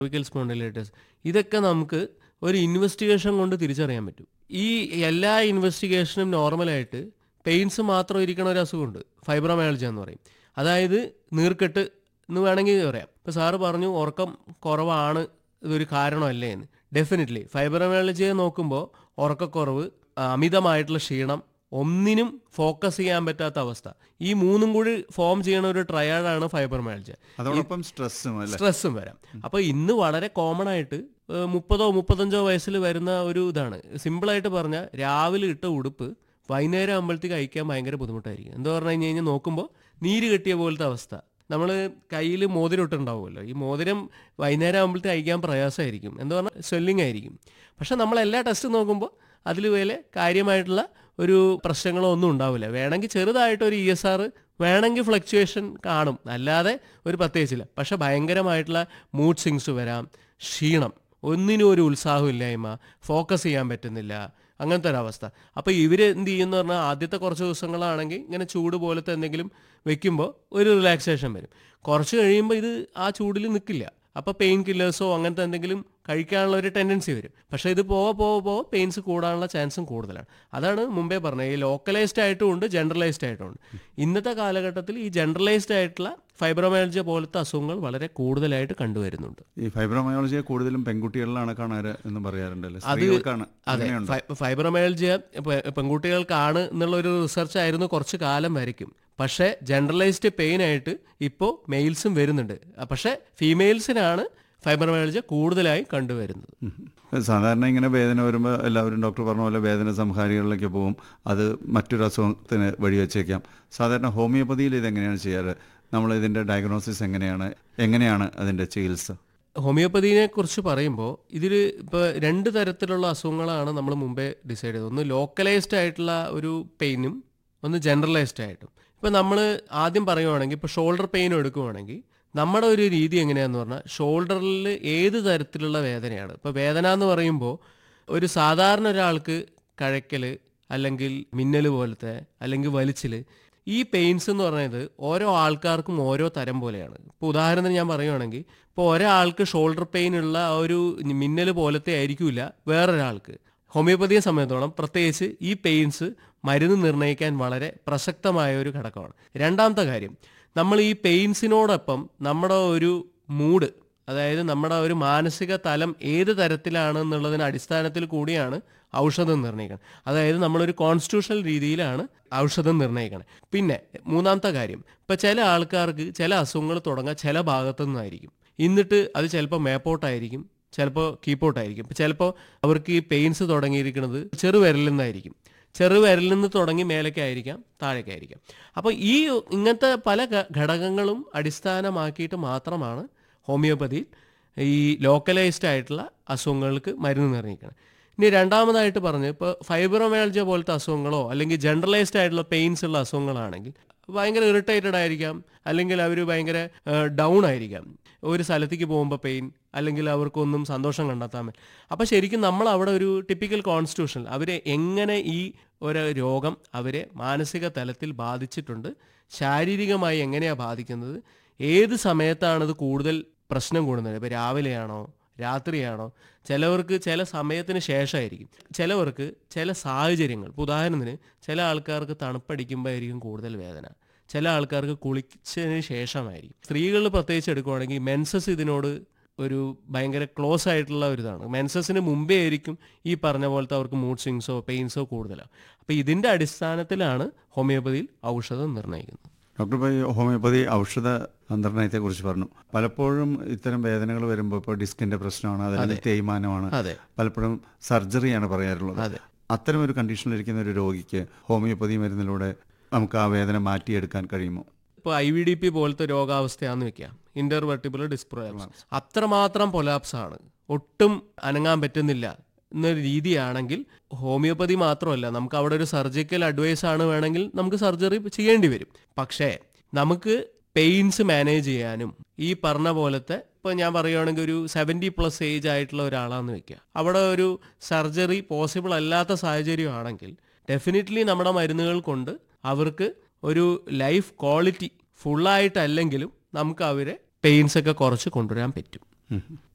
Cervical spondylitis ഇതൊക്കെ നമുക്ക് ഒരു ഇൻവെസ്റ്റിഗേഷൻ കൊണ്ട് തിരിച്ചറിയാൻ പറ്റും ഈ എല്ലാ ഇൻവെസ്റ്റിഗേഷനും നോർമലായിട്ട് പെയിൻസ് മാത്രം ഇരിക്കണ ഒരു അസുഖമുണ്ട് ഫൈബ്രോമയാൾജി എന്ന് പറയും അതായത് നീർക്കെട്ട് എന്ന് വേണമെങ്കിൽ പറയാം ഇപ്പോൾ സാറ് പറഞ്ഞു ഉറക്കം കുറവാണ് ഇതൊരു കാരണമല്ലേ എന്ന് ഡെഫിനറ്റ്ലി ഫൈബ്രോമയാൾജിയെ നോക്കുമ്പോൾ ഉറക്കക്കുറവ് അമിതമായിട്ടുള്ള ക്ഷീണം ഒന്നിനും ഫോക്കസ് ചെയ്യാൻ പറ്റാത്ത അവസ്ഥ ഈ മൂന്നും കൂടി ഫോം ചെയ്യുന്ന ഒരു ട്രയാഡാണ് ഫൈബ്രോമയാൾജി അതോടൊപ്പം സ്ട്രെസ്സും അല്ലേ സ്ട്രെസ്സും വരാം അപ്പൊ ഇന്ന് വളരെ കോമൺ ആയിട്ട് ഏഹ്, മുപ്പതോ മുപ്പത്തഞ്ചോ വയസ്സിൽ വരുന്ന ഒരു ഇതാണ് സിമ്പിളായിട്ട് പറഞ്ഞാൽ രാവിലെ ഇട്ട ഉടുപ്പ് വൈകുന്നേരം ആകുമ്പോഴത്തേക്ക് അയക്കാൻ ഭയങ്കര ബുദ്ധിമുട്ടായിരിക്കും എന്താ പറഞ്ഞു കഴിഞ്ഞ് കഴിഞ്ഞാൽ നോക്കുമ്പോൾ നീര് കെട്ടിയ പോലത്തെ അവസ്ഥ നമ്മൾ കയ്യിൽ മോതിരം ഇട്ടുണ്ടാവുമല്ലോ ഈ മോതിരം വൈകുന്നേരം ആകുമ്പോഴത്തേക്ക് അയക്കാൻ പ്രയാസമായിരിക്കും എന്താ പറഞ്ഞാൽ സ്വെല്ലിംഗ് ആയിരിക്കും പക്ഷെ നമ്മൾ എല്ലാ ടെസ്റ്റും നോക്കുമ്പോൾ അതിൽ വേലെ കാര്യമായിട്ടുള്ള ഒരു പ്രശ്നങ്ങളോ ഒന്നും ഉണ്ടാവില്ല വേണമെങ്കിൽ ചെറുതായിട്ട് ഒരു ഇ എസ് ആർ വേണമെങ്കിൽ ഫ്ലക്ച്വേഷൻ കാണും അല്ലാതെ ഒരു പ്രത്യേകിച്ചില്ല പക്ഷെ ഭയങ്കരമായിട്ടുള്ള മൂഡ് സ്വിങ്സ് വരാം ക്ഷീണം ഒന്നിനും ഒരു ഉത്സാഹമില്ലായ്മ ഫോക്കസ് ചെയ്യാൻ പറ്റുന്നില്ല അങ്ങനത്തെ ഒരു അവസ്ഥ അപ്പോൾ ഇവർ എന്ത് ചെയ്യുമെന്ന് പറഞ്ഞാൽ ആദ്യത്തെ കുറച്ച് ദിവസങ്ങളാണെങ്കിൽ ഇങ്ങനെ ചൂട് പോലത്തെ എന്തെങ്കിലും വെക്കുമ്പോൾ ഒരു റിലാക്സേഷൻ വരും കുറച്ച് കഴിയുമ്പോൾ ഇത് ആ ചൂടിൽ നിൽക്കില്ല അപ്പോൾ പെയിൻ കില്ലേഴ്സോ അങ്ങനത്തെ എന്തെങ്കിലും കഴിക്കാനുള്ള ഒരു ടെൻഡൻസി വരും പക്ഷേ ഇത് പോവെ പോവെ പോവെ പെയിൻസ് കൂടാനുള്ള ചാൻസും കൂടുതലാണ് അതാണ് മുമ്പേ പറഞ്ഞത് ഈ ലോക്കലൈസ്ഡ് ആയിട്ടും ഉണ്ട് ജനറലൈസ്ഡ് ആയിട്ടും ഉണ്ട് ഇന്നത്തെ കാലഘട്ടത്തിൽ ഈ ജനറലൈസ്ഡ് ആയിട്ടുള്ള ഫൈബ്രോമയാൾജിയ പോലത്തെ അസുഖങ്ങൾ വളരെ കൂടുതലായിട്ട് കണ്ടുവരുന്നുണ്ട് ഈ ഫൈബ്രോമയോളജിയെ കൂടുതലും പെൺകുട്ടികളിലാണ് കാണാറ് എന്ന് പറയാറുണ്ടല്ലേ സ്ത്രീകൾക്കാണ് അതെ അങ്ങനെയുണ്ടോ ഫൈ- ഫൈബ്രോമയാൾജിയ പെ- പെൺകുട്ടികൾക്കാണ് എന്നുള്ള ഒരു റിസർച്ച് ആയിരുന്നു കുറച്ച് കാലം വരയ്ക്കും പക്ഷേ ജനറലൈസ്ഡ് പെയിൻ ആയിട്ട് ഇപ്പോൾ മെയിൽസും വരുന്നുണ്ട് അ, പക്ഷേ ഫീമെയിൽസിനാണ് ഫൈബ്രോമയാൾജിയ കൂടുതലായി കണ്ടുവരുന്നത് ഉം. സാധാരണ ഇങ്ങനെ വേദന വരുമ്പോൾ എല്ലാവരും ഡോക്ടർ പറഞ്ഞ പോലെ വേദന സംഹാരികളിലേക്ക് പോകും അത് മറ്റൊരു അസുഖത്തിന് വഴിവെച്ചേക്കാം സാധാരണ ഹോമിയോപ്പതിയിൽ ഇതെങ്ങനെയാണ് ചെയ്യാറ് നമ്മൾ ഇതിൻ്റെ ഡയഗ്നോസിസ് എങ്ങനെയാണ് എങ്ങനെയാണ് അതിൻ്റെ ചികിത്സ ഹോമിയോപ്പതിനെ കുറിച്ച് പറയുമ്പോൾ ഇതിൽ ഇപ്പോൾ രണ്ട് തരത്തിലുള്ള അസുഖങ്ങളാണ് നമ്മൾ മുമ്പേ ഡിസൈഡ് ചെയ്തത് ഒന്ന് ലോക്കലൈസ്ഡ് ആയിട്ടുള്ള ഒരു പെയിനും ഒന്ന് ജനറലൈസ്ഡ് ആയിട്ടും ഇപ്പോൾ നമ്മൾ ആദ്യം പറയുവാണെങ്കിൽ ഇപ്പോൾ ഷോൾഡർ പെയിൻ എടുക്കുവാണെങ്കിൽ നമ്മുടെ ഒരു രീതി എങ്ങനെയാന്ന് പറഞ്ഞാൽ ഷോൾഡറിൽ ഏത് തരത്തിലുള്ള വേദനയാണ് ഇപ്പോൾ വേദന എന്ന് പറയുമ്പോൾ ഒരു സാധാരണ ഒരാൾക്ക് കഴക്കൽ അല്ലെങ്കിൽ മിന്നൽ പോലത്തെ അല്ലെങ്കിൽ വലിച്ചിൽ ഈ പെയിൻസ് എന്ന് പറയുന്നത് ഓരോ ആൾക്കാർക്കും ഓരോ തരം പോലെയാണ് ഇപ്പോൾ ഉദാഹരണത്തിന് ഞാൻ പറയുവാണെങ്കിൽ ഇപ്പോൾ ഒരാൾക്ക് ഷോൾഡർ പെയിൻ ഉള്ള ആ ഒരു മിന്നൽ പോലത്തെ ആയിരിക്കില്ല വേറൊരാൾക്ക് ഹോമിയോപ്പതിയെ സംബന്ധിച്ചോളം പ്രത്യേകിച്ച് ഈ പെയിൻസ് മരുന്ന് നിർണ്ണയിക്കാൻ വളരെ പ്രസക്തമായ ഒരു ഘടകമാണ് രണ്ടാമത്തെ കാര്യം നമ്മൾ ഈ പെയിൻസിനോടൊപ്പം നമ്മുടെ ഒരു മൂഡ് അതായത് നമ്മുടെ ഒരു മാനസിക തലം ഏത് തരത്തിലാണ് എന്നുള്ളതിന് അടിസ്ഥാനത്തിൽ കൂടിയാണ് ഔഷധം നിർണ്ണയിക്കണം അതായത് നമ്മളൊരു കോൺസ്റ്റിറ്റ്യൂഷണൽ രീതിയിലാണ് ഔഷധം നിർണ്ണയിക്കണം പിന്നെ മൂന്നാമത്തെ കാര്യം ഇപ്പം ചില ആൾക്കാർക്ക് ചില അസുഖങ്ങൾ തുടങ്ങാൻ ചില ഭാഗത്തു നിന്നായിരിക്കും എന്നിട്ട് അത് ചിലപ്പോൾ മേപ്പോട്ടായിരിക്കും ചിലപ്പോൾ കീപ്പോട്ടായിരിക്കും ഇപ്പം ചിലപ്പോൾ അവർക്ക് ഈ പെയിൻസ് തുടങ്ങിയിരിക്കുന്നത് ചെറുവിരലിൽ നിന്നായിരിക്കും ചെറുവിരലിൽ നിന്ന് തുടങ്ങി മേലേക്കായിരിക്കാം താഴേക്കായിരിക്കാം അപ്പോൾ ഈ ഇങ്ങനത്തെ പല ഘ- ഘടകങ്ങളും അടിസ്ഥാനമാക്കിയിട്ട് മാത്രമാണ് ഹോമിയോപ്പതിയിൽ ഈ ലോക്കലൈസ്ഡ് ആയിട്ടുള്ള അസുഖങ്ങൾക്ക് മരുന്ന് നിർണ്ണയിക്കണം ഇനി രണ്ടാമതായിട്ട് പറഞ്ഞ് ഇപ്പോൾ ഫൈബ്രോമയാൾജിയ പോലത്തെ അസുഖങ്ങളോ അല്ലെങ്കിൽ ജനറലൈസ്ഡ് ആയിട്ടുള്ള പെയിൻസ് ഉള്ള അസുഖങ്ങളാണെങ്കിൽ ഭയങ്കര ഇറിറ്റേറ്റഡ് ആയിരിക്കാം അല്ലെങ്കിൽ അവർ ഭയങ്കര ഡൗൺ ആയിരിക്കാം ഒരു സ്ഥലത്തേക്ക് പോകുമ്പോൾ പെയിൻ അല്ലെങ്കിൽ അവർക്കൊന്നും സന്തോഷം കണ്ടെത്താൻ പറ്റും അപ്പോൾ ശരിക്കും നമ്മൾ അവിടെ ഒരു ടിപ്പിക്കൽ കോൺസ്റ്റിറ്റ്യൂഷൻ അവരെ എങ്ങനെ ഈ ഒരു രോഗം അവരെ മാനസിക തലത്തിൽ ബാധിച്ചിട്ടുണ്ട് ശാരീരികമായി എങ്ങനെയാണ് ബാധിക്കുന്നത് ഏത് സമയത്താണത് കൂടുതൽ പ്രശ്നം കൂടുന്നത് ഇപ്പോൾ രാവിലെയാണോ രാത്രിയാണോ ചിലവർക്ക് ചില സമയത്തിന് ശേഷമായിരിക്കും ചിലവർക്ക് ചില സാഹചര്യങ്ങൾ ഇപ്പോൾ ഉദാഹരണത്തിന് ചില ആൾക്കാർക്ക് തണുപ്പടിക്കുമ്പോഴായിരിക്കും കൂടുതൽ വേദന ചില ആൾക്കാർക്ക് കുളിച്ചതിന് ശേഷമായിരിക്കും സ്ത്രീകളിൽ പ്രത്യേകിച്ച് എടുക്കുവാണെങ്കിൽ മെൻസസ് ഇതിനോട് ഒരു ഭയങ്കര ക്ലോസ് ആയിട്ടുള്ള ഒരു ഇതാണ് മെൻസസിന് മുമ്പേ ആയിരിക്കും ഈ പറഞ്ഞ പോലത്തെ അവർക്ക് മൂഡ് സ്വിങ്സോ പെയിൻസോ കൂടുതലാണ് അപ്പോൾ ഇതിൻ്റെ അടിസ്ഥാനത്തിലാണ് ഹോമിയോപ്പതിയിൽ ഔഷധം നിർണ്ണയിക്കുന്നത് ഡോക്ടർ ഇപ്പോൾ ഈ ഹോമിയോപ്പതി ഔഷധ നിർണ്ണയത്തെക്കുറിച്ച് പറഞ്ഞു പലപ്പോഴും ഇത്തരം വേദനകൾ വരുമ്പോൾ ഇപ്പോൾ ഡിസ്കിന്റെ പ്രശ്നമാണ് അതല്ലെങ്കിൽ തേയ്മാനമാണ് അതെ പലപ്പോഴും സർജറിയാണ് പറയാറുള്ളത് അതെ. അത്തരം ഒരു കണ്ടീഷനിലിരിക്കുന്ന ഒരു രോഗിക്ക് ഹോമിയോപ്പതി മരുന്നിലൂടെ നമുക്ക് ആ വേദന മാറ്റിയെടുക്കാൻ കഴിയുമോ ഇപ്പോൾ ഐ വി ഡി പി പോലത്തെ രോഗാവസ്ഥയാന്ന് വെക്കാം ഇന്റർവെർട്ടിബിൾ ഡിസ്പ്രോലാപ്സ് അത്രമാത്രം പൊലാപ്സ് ആണ് ഒട്ടും അനങ്ങാൻ പറ്റുന്നില്ല എന്നൊരു രീതിയാണെങ്കിൽ ഹോമിയോപ്പതി മാത്രമല്ല നമുക്ക് അവിടെ ഒരു സർജിക്കൽ അഡ്വൈസ് ആണ് വേണമെങ്കിൽ നമുക്ക് സർജറി ചെയ്യേണ്ടി വരും പക്ഷേ നമുക്ക് പെയിൻസ് മാനേജ് ചെയ്യാനും ഈ പറഞ്ഞ പോലത്തെ ഇപ്പോൾ ഞാൻ പറയുകയാണെങ്കിൽ ഒരു സെവൻറ്റി പ്ലസ് ഏജ് ആയിട്ടുള്ള ഒരാളാന്ന് വെക്കുക അവിടെ ഒരു സർജറി പോസിബിൾ അല്ലാത്ത സാഹചര്യമാണെങ്കിൽ ഡെഫിനറ്റ്ലി നമ്മുടെ മരുന്നുകൾ കൊണ്ട് അവർക്ക് ഒരു ലൈഫ് ക്വാളിറ്റി ഫുള്ളായിട്ടല്ലെങ്കിലും നമുക്ക് അവരെ പെയിൻസ് ഒക്കെ കുറച്ച് കൊണ്ടുവരാൻ പറ്റും ഉം.